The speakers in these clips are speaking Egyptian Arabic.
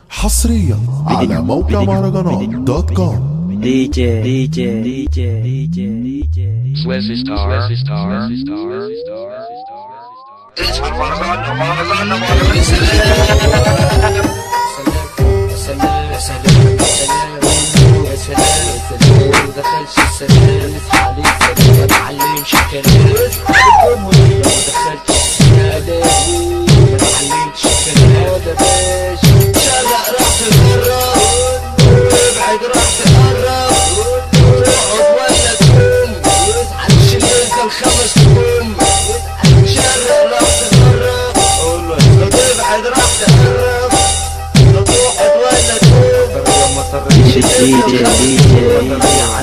حصريا على موقع مهرجانات دوت كوم DJ, DJ, DJ, DJ, DJ. Swizzy Star. Swizzy Star. Swizzy Star. Swizzy Star. الخمس نجوم شرق راح تغرب قول له تبعد راح تقرب تروح ولا تقوم DJ, DJ,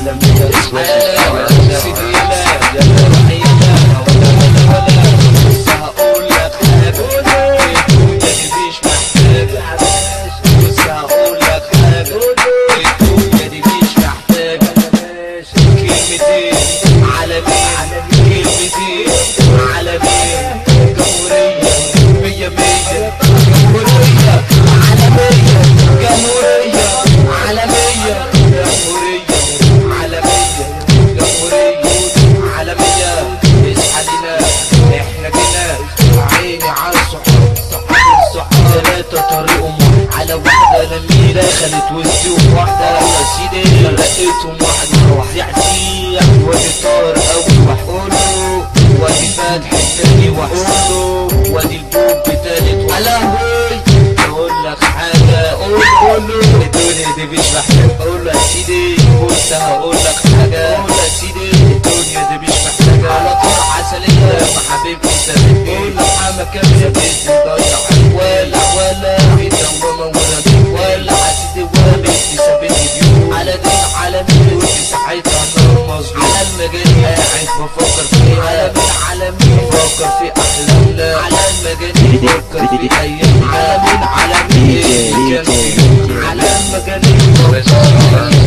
جمهورية عالمية جمهورية عالمية جمهورية عالمية اصحى لنا احنا جينا عيني على الصحاب صحاب الصحاب ثلاثة طريقهم على واحدة لمي دخلت وسطهم واحدة يا سيدي لقيتهم واحد روح يعزيح وادي طار أول وحقوله وادي فتح التاني وحقوله وادي البوب تالت وحقوله اقول لك حاجة قول قول له الدنيا دي مش محتاجة اقول له يا سيدي بص هقول لك حاجة قول يا سيدي الدنيا دي مش محتاجة على طول عسلية ما حبيبتي سابتني قول له حما كام سابتني ضيع ولا ولا في دوامة ولا بيت ولا حسيتي ولا بنتي سابتني بيوم على دين عالمي وفي ساعتها انا مظلوم على المجال قاعد بفكر في على مين على مين بفكر في احلامنا على المجال بفكر في ايام على مين على مين اللي كان فيه على المجال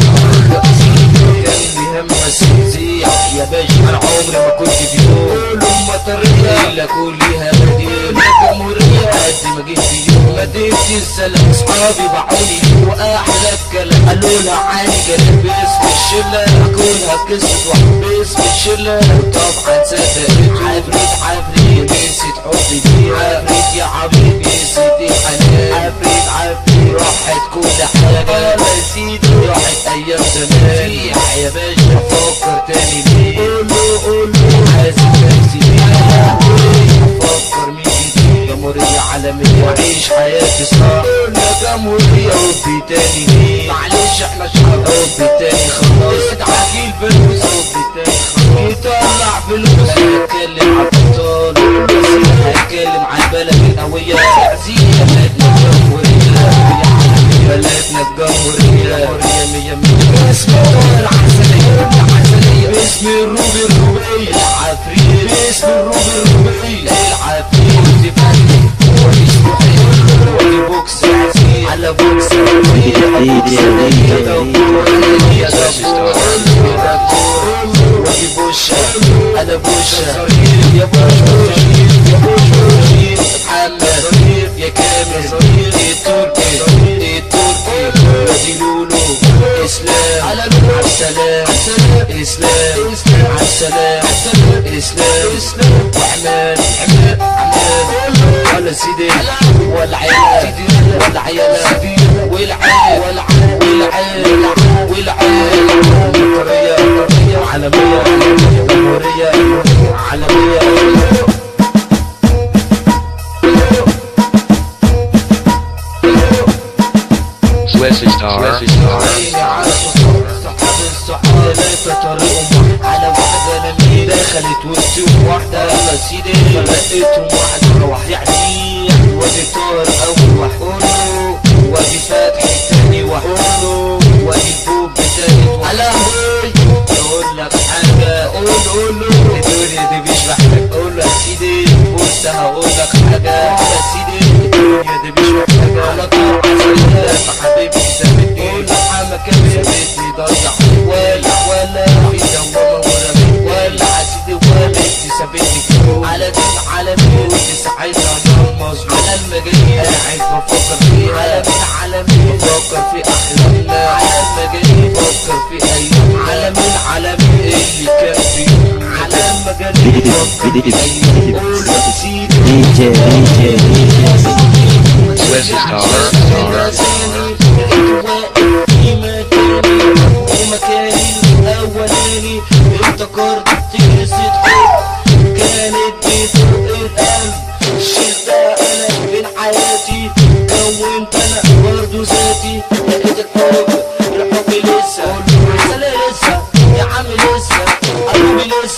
كان بيهمس يزيع يا باشا انا عمري ما كنت بيوم كل مطرية الا كلها مدينة جمهورية قد ما جيت في يوم مدينتي السلام اصحابي باعوني واحلى الكلام قالوا لها عادي جالب باسم الشلة اكلها قصة واحد باسم الشلة وطبعا صدقت عفريت عفريت نسيت حبي دي عفريت يا حبيبي نسيت الحنان عفريت عفريت راحت كل حاجة يا سيدي راحت ايام زمان ريح يا باشا فكر تاني ليه قولوا قولوا حاسب نفسي بيها افكر مين جديد جمهورية عالمية وعيش حياتي صح يا جمهورية ربي تاني ليه معلش احنا شعب ربي تاني خلاص ادعكي الفلوس ربي تاني خلاص يطلع فلوس هيتكلم على الابطال بس هيتكلم على البلد القوية تعزية بلدنا الجمهورية بلدنا الجمهورية جمهورية مية مية اسم الدول العسلية العسلية باسم الروبي الروبي العفريت باسم الروبي الروبي العفريت تفني وليش محيط ولي بوكس عزيز على بوكس عزيز يا دكتور يا دكتور يا دكتور ولي بوشة انا بوشة يا بوشة يا بوشة محمد يا كامل يا تركي يا تركي ودي لولو اسلام على السلام اسلام على السلام اسلام وعمان عمان عمان ولا سيدي ولا عيال ولا عيال والعيال والعيال والعيال جمهورية عالمية جمهورية عالمية Swizzy Star. Swizzy Star. عيني على صحاب صحاب الصحاب ثلاثة طريقهم على واحدة لمي دخلت وسطهم واحدة يلا سيدي لقيتهم واحد روح يعزيح وادي طار أول وحقوله وادي فتح التاني وحقوله وادي البوب تالت على هوي اقول لك حاجة قول قول له الدنيا دي مش محتاج قول له يا سيدي بص هقول لك حاجة يا سيدي الدنيا دي مش محتاجة على طول عسلية حبيبي سابتني قول له حما كان سابتني ضيع ولا ولا في دوامة ولا ولا عسيدي ولا انت سابتني على دين على مين ساعتها انا مظلوم على المجال قاعد بفكر فيه على مين على مين DJ DJ Swiss star, star. الاولاني افتكرت قصة حب كانت بتدق القلب شلتها انا من حياتي كونت انا برضه ذاتي لقيت الحب الحب لسه لسه لا لسه يا عم لسه قلبي لسه